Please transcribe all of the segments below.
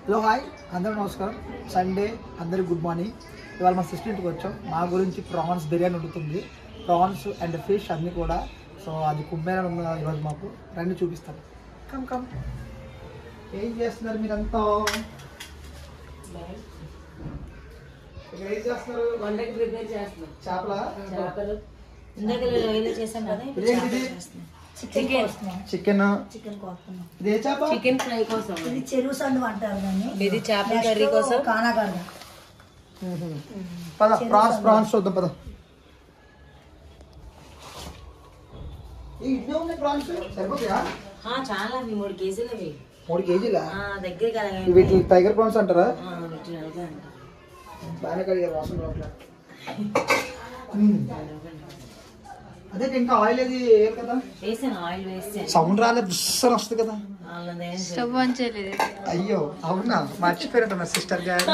Hello hi అందరూ నమస్కారం Sunday అందరికి గుడ్ మార్నింగ్ ఇవాళ మా సిస్టర్ ఇంటికి వచ్చాం మా గురించి ప్రాన్స్ బిర్యానీ వండుతుంది ప్రాన్స్ అండ్ ఫిష్ అన్నీ కూడా సో అది కుమ్మేర ఉంది ఈరోజు మాకు రండి చూపిస్తాం కమ్ కమ్ ఏం చేస్తున్నారు మీరంతా ఇక్కడ ఏం చేస్తున్నారు వంటకి ప్రిపేర్ చేస్తున్నాం చేపల చేపలు ఇందాక ఏదో చేసాం కదా ఇప్పుడు ఇదేంటిది? చేపలు చేస్తున్నాం. చికెన్ చికెన్ చికెన్ కోస్తున్నాం ఇది ఏ చేప చికెన్ ఫ్రై కోసం ఇది చెరువు సండు అంటారు కానీ ఇది చేపల కర్రీ కోసం కానాగడ పద ప్రాన్స్ ప్రాన్స్ చూద్దాం పద ఇన్ని ఉన్నాయి ప్రాన్స్ సరిపోతాయా ఆ, చాలా అవి మూడు కేజీలు అవి మూడు కేజీలా ఆ, దగ్గరికి అలాగే వీటి టైగర్ ప్రాన్స్ అంటారా ఆ, వీటిని అలాగే అంటారు. బాగానే కడిగారు వాసన రావట్లే మ్మ్. అదే ఇంకా ఆయిల్ ఏది వేయరు కదా వేసాను ఆయిల్ వేసాను సౌండ్ రాలే బుస్సని వస్తుంది కదా వాళ్ళదేం అయ్యో అవునా మర్చిపోయారంట నా సిస్టర్ గారు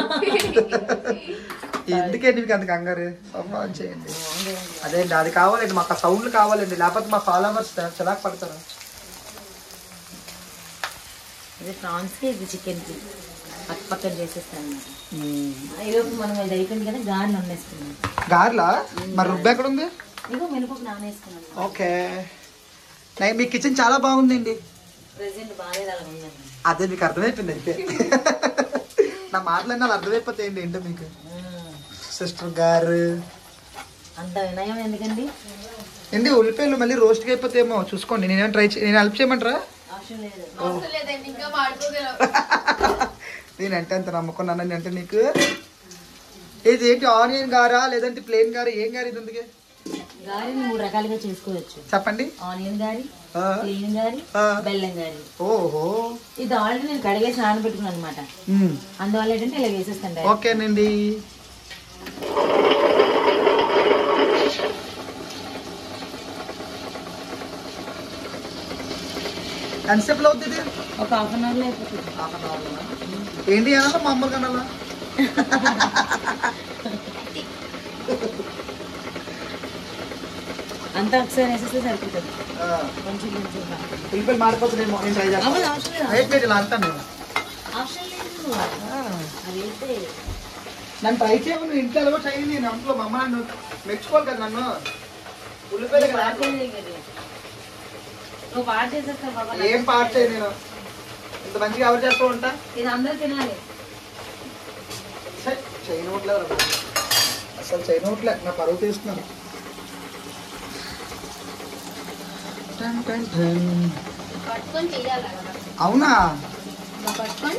ఎందుకండి మీకు అంత కంగారు సౌండ్ ఆన్ చేయండి అదే అండి అది కావాలండి మాకు ఆ సౌండ్లు కావాలండి లేకపోతే మా ఫాలోవర్స్ చిరాకు పడతారు ఇది ప్రాన్స్ కి ఇది చికెన్ కి పక్క పక్కన చేసేస్తాను ఈలోపు మనం ఇది అయిపోయింది కదా గార్లు వండేసుకున్నాం గార్లా మరి రుబ్బు ఎక్కడ ఉంది ఇగో మినపప్పు నానేసుకున్నాం ఓకే నై- మీ కిచెన్ చాలా బాగుందండి ప్రెసెంట్ బాగాలేదు అలా ఉందండి అదే మీకు అర్థమైపోయింది అయితే నా మాటలన్నీ అలా అర్థమైపోతాయండి ఏంటో మీకు సిస్టర్ గారు అంత వినయం ఎందుకండి ఏంటి ఉల్లిపాయలు మళ్ళీ రోస్ట్కి అయిపోతేమో చూసుకోండి నేనేం ట్రై చే నేను హెల్ప్ చేయమంటారా ఆప్షన్ లేదు నేను అంటే అంత నమ్మకున్నాను అంటే నీకు ఇది ఏంటి ఆనియన్ గారా లేదంటే ప్లేన్ గారా ఏం గారి ఇది ఉంది గారిని మూడు రకాలుగా చేసుకోవచ్చు చెప్పండి ఆనియన్ గారి ఆ, ప్లెయిన్ గారి ఆ. బెల్లం గారి ఓహో ఇది ఆల్రెడీ నేను కడిగేసి నానబెట్టుకున్నాను అనమాట మ్మ్. అందువల్ల ఏంటంటే ఇలా వేసేస్తాను direct. ఓకేనండి ఎంతసేపులో అవుతుంది ఇది ఒక హాఫ్ అన్ అవర్లో అయిపోతుంది ఏంటి అనాలా మామూలుగా అనాలా అంతా ఒకసారి వేసేస్తే సరిపోతుంది ఆ, కొంచెం కొంచెం ఉల్లిపాయలు మారిపోతుందేమో నేను ట్రై చేస్తాను అవ్వదు అవసరం లేదు రైట్ లేదు ఇలా అంటాను నేను అవసరం లేదు ఆ, అది అయితే నన్ను ట్రై చేయమని నువ్వు ఇంట్లో ఎలా ట్రై నేను అంట్లో మా అమ్మ నన్ను మెచ్చుకోవాలి కదా నన్ను ఉల్లిపాయలు పాడు చేయలేదు కదా. నువ్వు పాడు చేసేస్తావు బాబా ఏం పాడు చేయ నేను ఇంత మంచిగా ఎవరు చేస్తూ ఉంటా ఇది అందరూ తినాలి చేయనట్లేదు అసలు చేయనట్లే నా పరువు తీస్తున్నాను టన్ టన్ టన్. పట్టుకొని చేయాలి అవునా ఇలా పట్టుకొని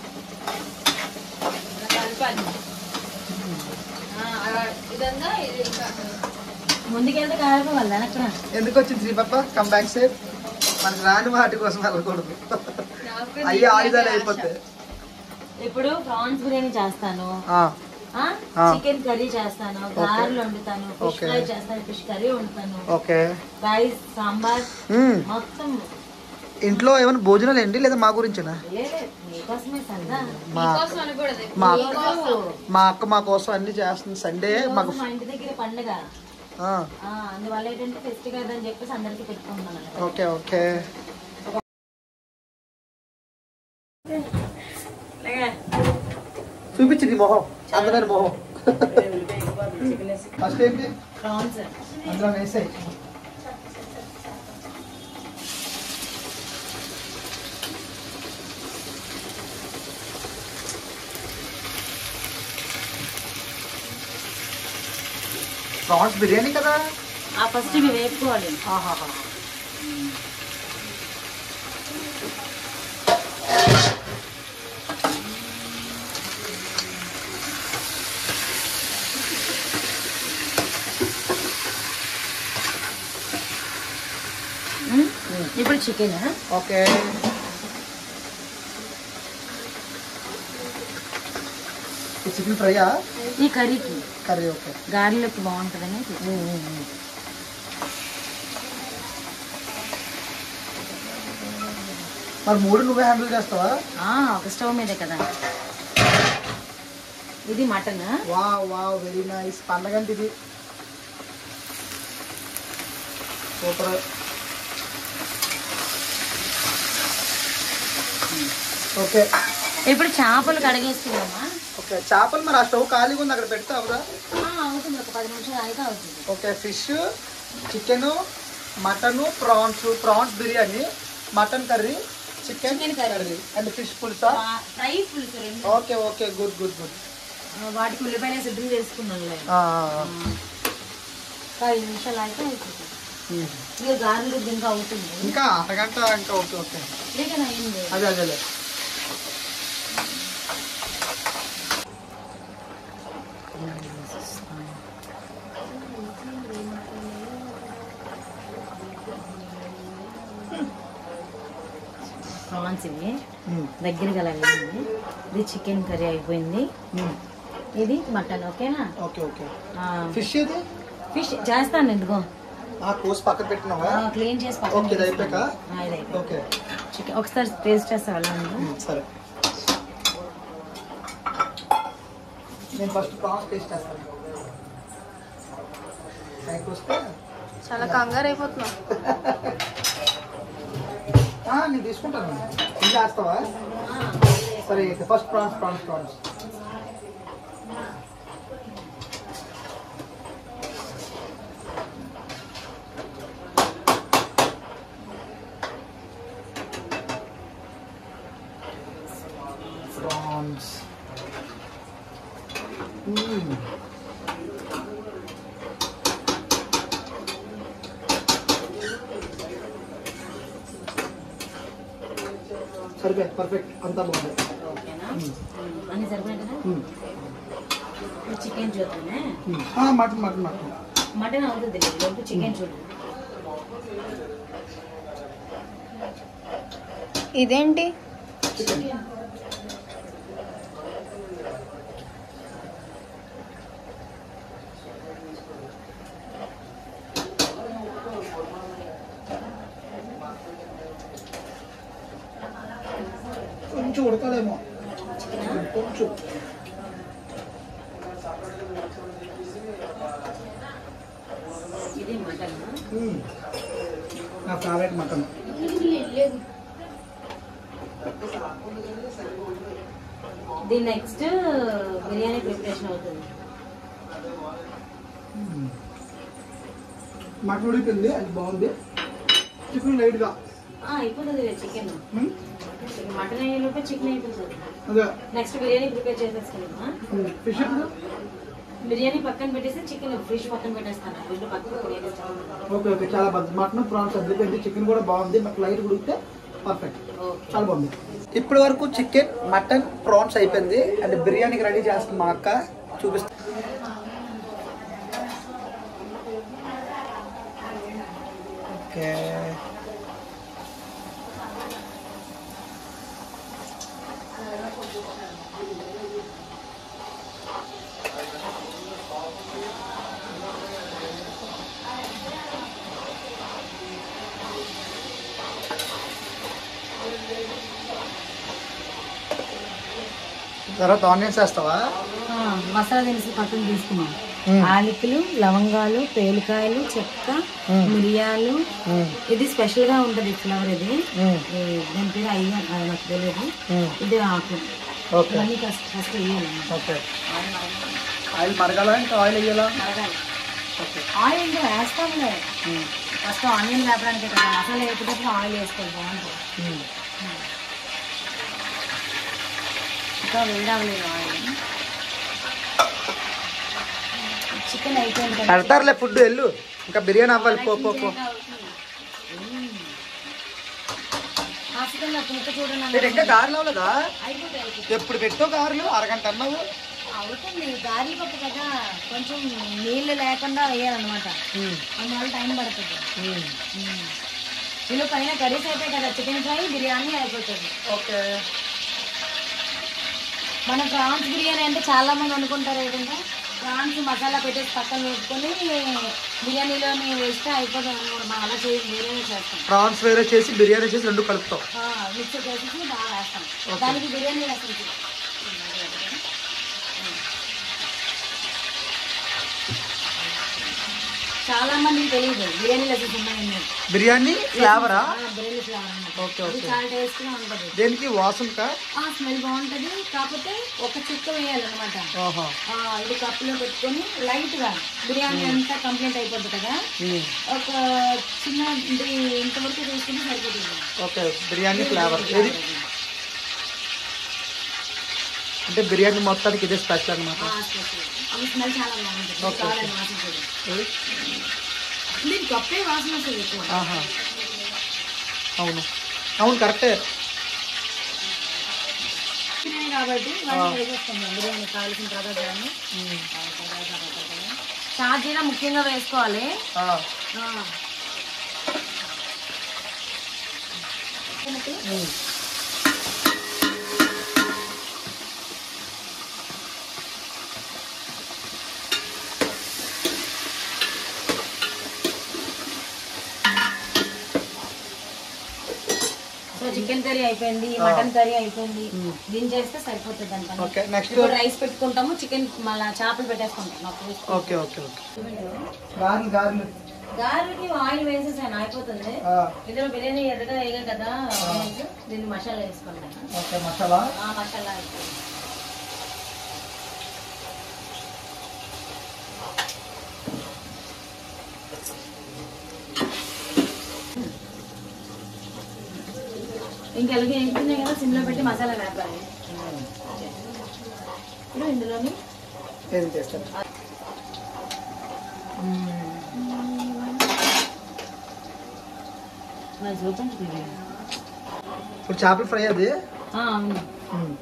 ఇలా కలపాలి ఆ, అలా ఇదంతా ఇది ఇంకా ముందుకెళ్తే కాలిపోవాలి అక్కడ ఎందుకు వచ్చింది శ్రీ పాప కమ్ బ్యాక్ సైడ్ మనకు రాని వాటి కోసం వెళ్ళకూడదు నాకు అయ్యి ఆయుధాలు అయిపోతాయి ఇప్పుడు ప్రాన్స్ బిర్యానీ చేస్తాను ఆ, ఆ ఆ. చికెన్ కర్రీ చేస్తాను గారెలు వండుతాను ఫిష్ ఓకే. ఫ్రై చేస్తాను ఫిష్ కర్రీ వండుతాను ఓకే రైస్ సాంబార్ మ్మ్. మొత్తం ఇంట్లో ఏమైనా భోజనాలు ఏంటి లేదా మా గురించేనా లేదు మీకోసమే సరదా మా కోసం అనకూడదు మా ఈరోజు మా అక్క మా కోసం అన్ని చేస్తుంది సండే ఈరోజు మాకు మా ఇంటి దగ్గర పండుగ ఆ, ఆ, అందువల్ల ఏంటంటే ఫెస్టివల్ అని చెప్పేసి అందరికి పెట్టుకుంటున్నాను అన్నమాట. ఓకే ఓకే చూపించింది మొహం అందమైన మొహం ఫస్ట్ ఏంటి ప్రాన్స్ అందులో వేసాయి ప్రాన్స్ బిర్యానీ కదా ఆ ఫస్ట్ ఇవి వేపుకోవాలి ఆహాహా. ఉమ్. ఇప్పుడు చికెన్ ఓకే ఈ చికెన్ ఫ్రైయా ఈ కర్రీకి కర్రీ ఓకే గారెలోకి బాగుంటుందని మరి మూడు నువ్వే హ్యాండిల్ చేస్తావా ఆ, ఒక స్టవ్ మీదే కదా ఇది మటన్ వా వా వెరీ నైస్ పండగంటి ఇది సూపర్ ఓకే ఇప్పుడు చేపలు కడిగేసుకున్నామా ఓకే చేపలు మరి ఆ స్టవ్ ఖాళీగా ఉంది అక్కడ పెడితే అవుదా ఆ, అవుతుంది ఒక పది నిమిషాలు అయితే అవుతుంది okay fish chicken mutton prawns prawns biryani mutton curry chicken Chicken curry. Curry and fish పులుసా ఫ్రై పులుసు రెండు okay okay good good good ఆ, వాటికి ఉల్లిపాయలు సిద్ధం చేసుకున్నాం పది నిమిషాలు అయితే అవుతుంది ఇక గారెలు రుబ్బు ఇంకా అవుతుంది ఇంకా అరగంట ఇంకా ఓకే ఓకే లేక అయింది అదే అదేలే ప్రాన్స్ ఇవి దగ్గరికి అలా వెళ్ళింది ఇది చికెన్ కర్రీ అయిపోయింది ఇది మటన్ ఓకేనా ఓకే ఓకే ఫిష్ ఏది ఫిష్ చేస్తాను ఇదిగో ఆ కోసి పక్కన పెట్టినావా క్లీన్ చేసి ఓకే, ఇది అయిపోయాక? ఆ, ఇది అయిపోయాక. ఓకే చికెన్ ఒకసారి టేస్ట్ చేస్తా అలా ఉంది ఉమ్, సరే నేను ఫస్ట్ ప్రాన్స్ టేస్ట్ చేస్తాను పైకి వస్తే చాలా కంగారు అయిపోతున్నావు ఆ, నేను తీసుకుంటాను ఇది చేస్తావా సరే అయితే first prawns prawns prawns prawns మ్మ్. సరిపోయి పర్ఫెక్ట్ అంతా బాగుంది ఓకేనా అన్ని సరిపోయాయి కదా మ్మ్. చికెన్ చూద్దామే మ్మ్. ఆ, మటన్ మటన్ మటన్ మటన్ అవుతుంది లోపు చికెన్ చూడు ఇదేంటి చికెన్ కొంచెం ఉడకలేమో కొంచెం ఇది మటన్ మ్మ్. నా ఫేవరెట్ మటన్ దీని నెక్స్ట్ బిర్యానీ ప్రిపరేషన్ అవుతుంది మటన్ ఉడికింది అది బాగుంది చికెన్ లైట్గా ఆ, అయిపోతుంది చికెన్ మ్మ్. మటన్ అయ్యే లోపే చికెన్ అయిపోతుంది అదే నెక్స్ట్ బిర్యానీ ప్రిపేర్ చేసేసుకున్నామా మ్మ్. ఫిష్ ఎప్పుడు బిర్యానీ పక్కన పెట్టేసి చికెన్ ఫిష్ పక్కన పెట్టేస్తాను రెండు పక్కన బిర్యానీ చేస్తాను. ఓకే ఓకే చాలా బాగుంది మటన్ ప్రాన్స్ అదిరిపోయింది చికెన్ కూడా బాగుంది బట్ లైట్ ఉడికితే పర్ఫెక్ట్ ఓకే చాలా బాగుంది ఇప్పటి వరకు చికెన్ మటన్ ప్రాన్స్ అయిపోయింది అండ్ బిర్యానీకి రెడీ చేస్తుంది మా అక్క చూపిస్తా ఓకే తర్వాత ఆనియన్స్ వేస్తావా ఆ, మసాలా దినుసులు పక్కన తీసుకున్నాం మ్మ్. ఆలికలు లవంగాలు పేలికాయలు చెక్క మ్మ్. మిరియాలు ఇది స్పెషల్ గా ఉంటది ఫ్లవర్ ఇది మ్మ్. ఈ దాని పేరు అయ్యా అది నాకు తెలియదు మ్మ్. ఇది ఆకు ఓకే ఇవన్నీ ఫస్ట్ ఫస్ట్ వేయాలన్నమాట ఓకే ఆయిల్ మరగాల ఇంకా ఆయిల్ వేయాలా మరగాలి ఓకే ఆయిల్ ఇంకా వేస్తాంలే ఫస్ట్ ఆనియన్ వేపడానికి కదా మసాలా వేసేటప్పుడు ఆయిల్ వేసుకోవాలి బాగుంటుంది ఇంకా వేడవలేదు ఆయిల్ చికెన్ అయిపోయింది కదా పెడతారులే ఫుడ్ వెళ్ళు ఇంకా బిర్యానీ అవ్వాలి పో పో పో హాస్పిటల్ నాకు ముక్క చూడండి మీరు ఇంకా గారెలు అవ్వలేదా అయిపోతుంది అయిపోతుంది ఎప్పుడు పెట్టో గారెలు అరగంట అన్నావు అవుతుంది గారి పప్పు కదా కొంచెం నీళ్ళు లేకుండా వేయాలన్నమాట అందువల్ల టైం పడుతుంది వీళ్ళు పైన కర్రీస్ అయిపోయి కదా చికెన్ ఫ్రై బిర్యానీ అయిపోతుంది ఓకే మన ప్రాన్స్ బిర్యానీ అంటే చాలా మంది అనుకుంటారు ఏంటంటే ప్రాన్స్ మసాలా పెట్టేసి పక్కన పెట్టుకొని బిర్యానీలోని వేస్తే అయిపోతుంది అనమాట మనం అలా చేసి వేరే చేస్తాం ప్రాన్స్ వేరే చేసి బిర్యానీ చేసి రెండు కలుపుతాం మిక్సర్ చేసేసి బాగా వేస్తాం దానికి బిర్యానీ వేస్తాం చూడు. చాలా మందికి తెలియదు బిర్యానీ లెసెస్ ఉన్నాయని బిర్యానీ ఫ్లేవరా ఆ, బిర్యానీ ఫ్లేవర్ అన్నమాట ఓకే అది ఓకే చాలా టేస్ట్గా ఉంటుంది దేనికి వాసనకా ఆ స్మెల్ బాగుంటది కాకపోతే ఒక చుక్క వేయాలన్నమాట ఓహో ఆ, ఇది కప్పులో పెట్టుకొని లైట్ గా బిర్యానీ అంతా కంప్లీట్ అయిపోతుంది కదా ఉమ్. ఒక చిన్న ఇది ఇంతవరకు తీసుకుంటే సరిపోతుంది ఓకే బిర్యానీ ఫ్లేవర్ ఏది అంటే బిర్యానీ మొత్తానికి ఇదే స్పెషల్ అనమాట ఆ, special. అది స్మెల్ చాలా బాగుంటుంది ఓకే, కావాలని వాసన చూడు దీనికి కప్పే వాసన వస్తుంది ఎక్కువ ఆహా అవును అవును కరెక్టే బిర్యానీ కాబట్టి ఇవన్నీ వేసేసుకుందాం బిర్యానీ కావాల్సిన పదార్థాన్ని షాజీరా ముఖ్యంగా వేసుకోవాలి ఆ, ఆ. ఉమ్. సో చికెన్ కర్రీ అయిపోయింది మటన్ కర్రీ అయిపోయింది దీన్ని చేస్తే సరిపోతుంది దానిపైన ఓకే నెక్స్ట్ ఇప్పుడు రైస్ పెట్టుకుంటాము చికెన్ మళ్ళీ చేపలు పెట్టేసుకుంటాం నాకు ఓకే ఓకే ఓకే గారెలు గారెలు గారికి ఆయిల్ వేసేసాను అయిపోతుంది ఆ, ఇందులో బిర్యానీ ఎర్రగా వేయగా కదా ఆనియన్స్, దీన్ని మసాలా వేసుకుంటాను ఓకే మసాలా ఆ మసాలా వేసుకుంటాను. ఇంకా అలాగే వేస్తున్నాయి కదా సిమ్లో పెట్టి మసాలా వేపాలి ఇప్పుడు ఇందులోని ఏం చేస్తాను మరి చూపించు ఇప్పుడు చేపల ఫ్రై అది అవును ఉమ్.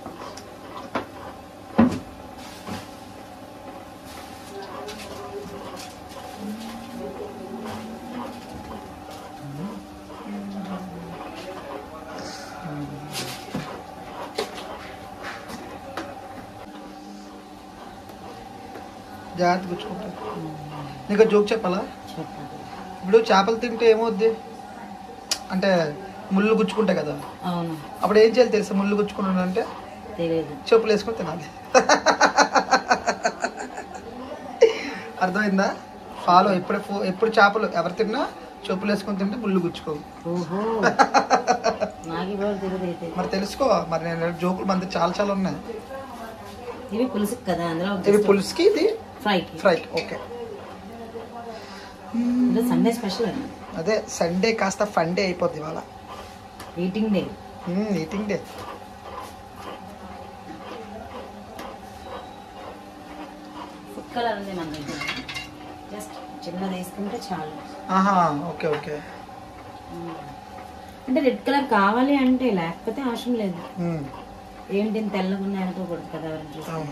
జాగ్రత్త గుచ్చుకుంటా నీకు జోక్ చెప్పాలా చెప్పాలి ఇప్పుడు చేపలు తింటే ఏమవుద్ది అంటే ముళ్ళు గుచ్చుకుంటాయి కదా అవును అప్పుడు ఏం చేయాలి తెలుసా ముళ్ళు గుచ్చుకున్నాను అంటే తెలియదు చెప్పులు వేసుకొని తినాలి అర్థమైందా ఫాలో ఎప్పుడు ఫో- ఎప్పుడు చేపలు ఎవరు తిన్నా చెప్పులు వేసుకొని తింటే ముళ్ళు గుచ్చుకోవు ఓహో నాకు ఇప్పుడు తెలియదు అయితే మరి తెలుసుకో మరి నేను జోకులు మంది చాలా చాలా ఉన్నాయి ఇవి పులుసు కదా అందులో ఇవి పులుసుకి ఇది ఫ్రైకి ఫ్రై ఓకే అంటే సండే స్పెషల్ అదే సండే కాస్త ఫన్ డే అయిపోద్ది ఇవాళ eating day eating day food colour ఉంది మన దగ్గర జస్ట్ చిన్నది వేసుకుంటే చాలు ఆహా ఓకే ఓకే అంటే రెడ్ కలర్ కావాలి అంటే లేకపోతే అవసరం లేదు ఉమ్, ఏంటి ఇంత తెల్లగా ఉన్నాయి అనుకోకూడదు కదా ఎవరైనా చూసి అవును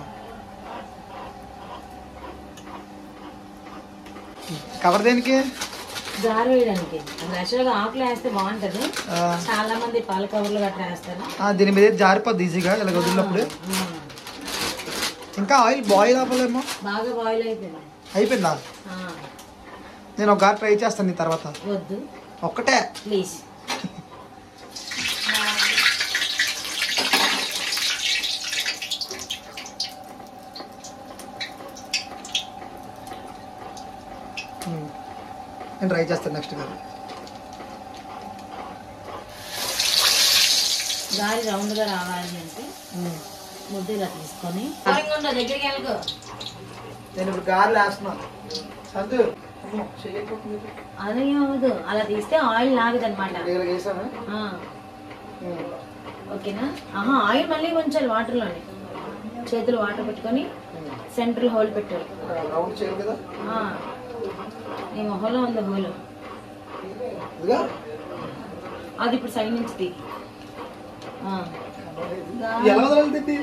కవర్ దేనికి జారు వేయడానికి యాక్చువల్గా ఆకులు వేస్తే బాగుంటది ఆ, చాలా మంది పాల కవర్లు గట్రా వేస్తారు ఆ, దీని మీద జారిపోద్ది ఈజీగా ఇలా వదిలినప్పుడు ఆ, ఇంకా ఆయిల్ బాయిల్ అవ్వలేమో బాగా బాయిల్ అయిపోయింది అయిపోయిందా ఆ, నేను ఒక ట్రై చేస్తాను నీ తర్వాత వద్దు ఒక్కటే ప్లీజ్ ఉమ్. నేను ట్రై చేస్తాను నెక్స్ట్ కాదు గాలి రౌండ్గా రావాలి అంటే ముద్ద ఇలా తీసుకొని దగ్గరికి వెళ్ళకు నేను ఇప్పుడు గారెలు వేస్తున్నాను సంతు అమ్మో, చెయ్యకపోతుంది. అది అవ్వదు అలా తీస్తే ఆయిల్ లాగదు అనమాట ఇలా వేసాను ఉమ్. ఓకేనా ఆహా ఆయిల్ మళ్ళీ ఉంచాలి వాటర్లోనే చేతులు వాటర్ పెట్టుకొని సెంట్రల్ హోల్ పెట్టాలి రౌండ్ చేయాలి కదా ఆ, నీ మొహంలో ఉంది హోల్ ఇదిగా అది ఇప్పుడు సైడ్ నుంచి తీ ఆ. ఎలా వదలది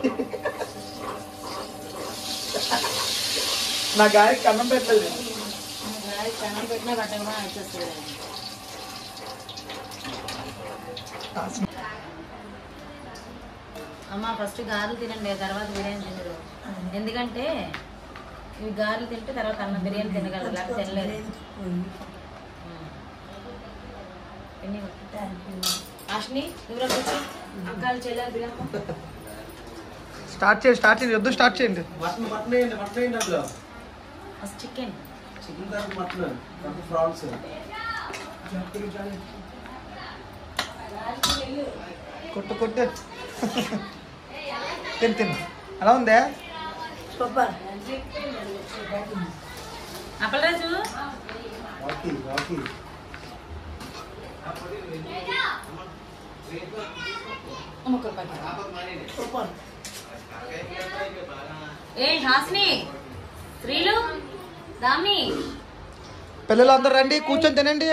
నా గాయకి కన్నం పెట్టలేదు గాలి కన్నం పెట్టినా పెట్టకుండా వచ్చేస్తుంది అమ్మ ఫస్ట్ గారెలు తినండి తర్వాత బిర్యానీ తినరు ఎందుకంటే ఇవి గారెలు తింటే తర్వాత అన్న బిర్యానీ తినగలరు లేకపోతే తినలేదు ఎన్ని అశ్ని ఎవరో కూర్చో అక్కలు చెల్లెలు బిర్యానీ స్టార్ట్ చేయండి స్టార్ట్ చేయండి వద్దు స్టార్ట్ చేయండి first chicken chicken curry mutton prawns కొట్టు కొట్టు తిను తిను అలా ఉందే super Appalaraju Rocky Rocky super ఏ హాసిని స్త్రీలు దామి పిల్లలు అందరు రండి కూర్చొని తినండి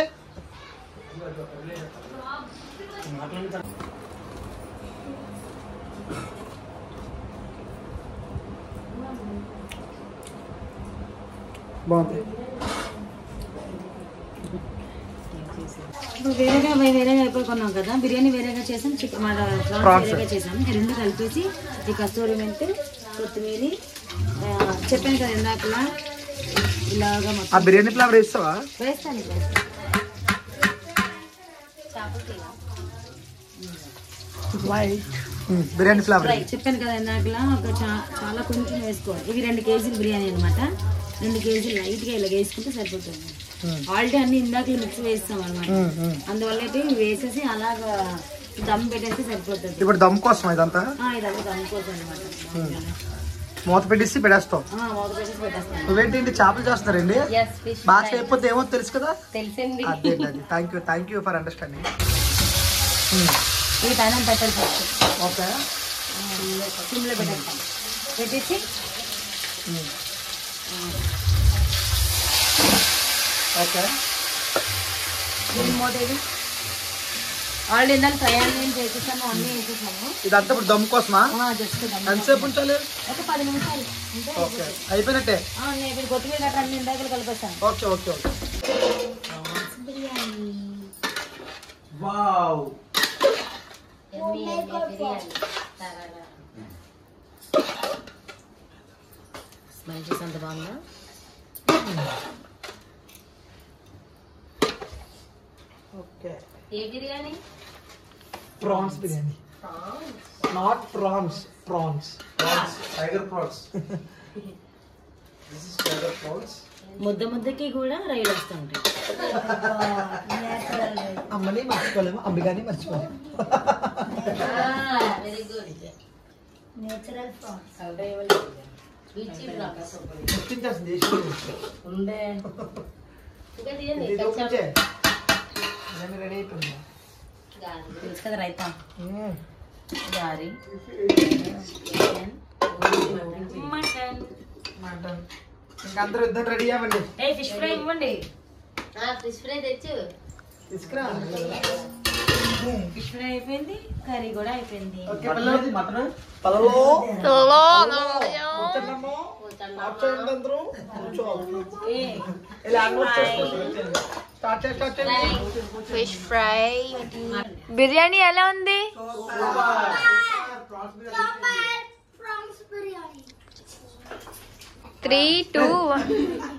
బాగుంది ఇప్పుడు వేరేగా వే- వేరేగా అయిపోయి కొన్నాం కదా బిర్యానీ వేరేగా చేసాం చికెన్ మన Prawns. ప్రాన్స్ వేరేగా చేసాం ఈ రెండు కలిపేసి ఈ కస్తూరి మెంతి కొత్తిమీర ఆ, చెప్పాను కదా ఇందాకలా ఇలాగా ఆ మొత్తం బిర్యానీ ఫ్లేవర్ ఇస్తావా వేస్తాను వేస్తాను ఉమ్, బిర్యానీ ఫ్లేవర్ ఫ్రై చెప్పాను కదా ఇందాకలా ఒక చా- చాలా కొంచెం వేసుకోవాలి ఇవి రెండు కేజీలు బిర్యానీ అనమాట రెండు కేజీలు లైట్గా ఇలా వేసుకుంటే సరిపోతుంది ఆల్రెడీ అన్ని ఇందాక మిక్స్ వేస్తాం అనమాట అందువల్ల అయితే ఇవి వేసేసి అలాగా దమ్ పెట్టేస్తే సరిపోతుంది ఇప్పుడు దమ్ కోసం ఇదంతా ఆ, ఇదంతా దమ్ కోసం అనమాట మూత పెట్టేసి పెట్టేస్తాం మూత పెట్టేసి పెట్టేస్తాను నువ్వేంటి ఇంటి చేపలు చేస్తున్నారండి ఎస్ ఫిష్ బాగా చేయకపోతే ఏమో తెలుసు కదా తెలిసింది అదే అది thank you thank you for understanding ఇవి పైన పెట్టాలి ఫస్ట్ ఓకే సిమ్లో పెట్టేస్తాం పెట్టేసి ఓకే దీని మూత ఇది ఆల్రెడీ ఇందాక ఫ్రై అన్ని చేసేసాము అన్నీ వేసేసాము ఇదంతా ఇప్పుడు దమ్ కోసమా జస్ట్ దమ్ ఎంతసేపు ఉంచాలి ఒక పది నిమిషాలు అంతే ఓకే అయిపోయినట్టే ఆ, నేను ఇప్పుడు కొత్తిమీర గట్రా అన్ని ఇందాక కలిపేస్తాను okay okay okay biryani wow smell చూసి అంత బాగుందా ఓకే ఏ biryani prawns biryani not prawns prawns prawns tiger prawns this is tiger prawns ముద్ద ముద్దకి కూడా రైలు వస్తుంటాయి నేచురల్ అమ్మని మర్చిపోలేము అంబిగాని మర్చిపోలేము వెరీ గుడ్ నేచురల్ ప్రాన్స్ రుచి ప్రాన్స్ గుర్తించాల్సింది దేశం ఉండే ఇంకా తీయండి ఇది చూపించే ఇవన్నీ రెడీ అయిపోయింది తెలుసు కదా రైతా మ్మ్. గారి మటన్ మటన్ ఇంకా అందరూ ఇద్దరు రెడీ అవ్వండి ఏ ఫిష్ ఫ్రై ఇవ్వండి ఫిష్ ఫ్రై తెచ్చు తీసుకురా ఫిష్ ఫ్రై అయిపోయింది కర్రీ కూడా అయిపోయింది ఓకే పిల్లలు మటన్ పలలో కూర్చోండమ్మా. కూర్చోండి అందరూ. కూర్చో. ఏ ఇలా అన్నం చేసుకోండి. స్టార్ట్ చేయి, స్టార్ట్ చేయి. ఫిష్ ఫ్రై బిర్యానీ ఎలా ఉంది త్రీ టూ వన్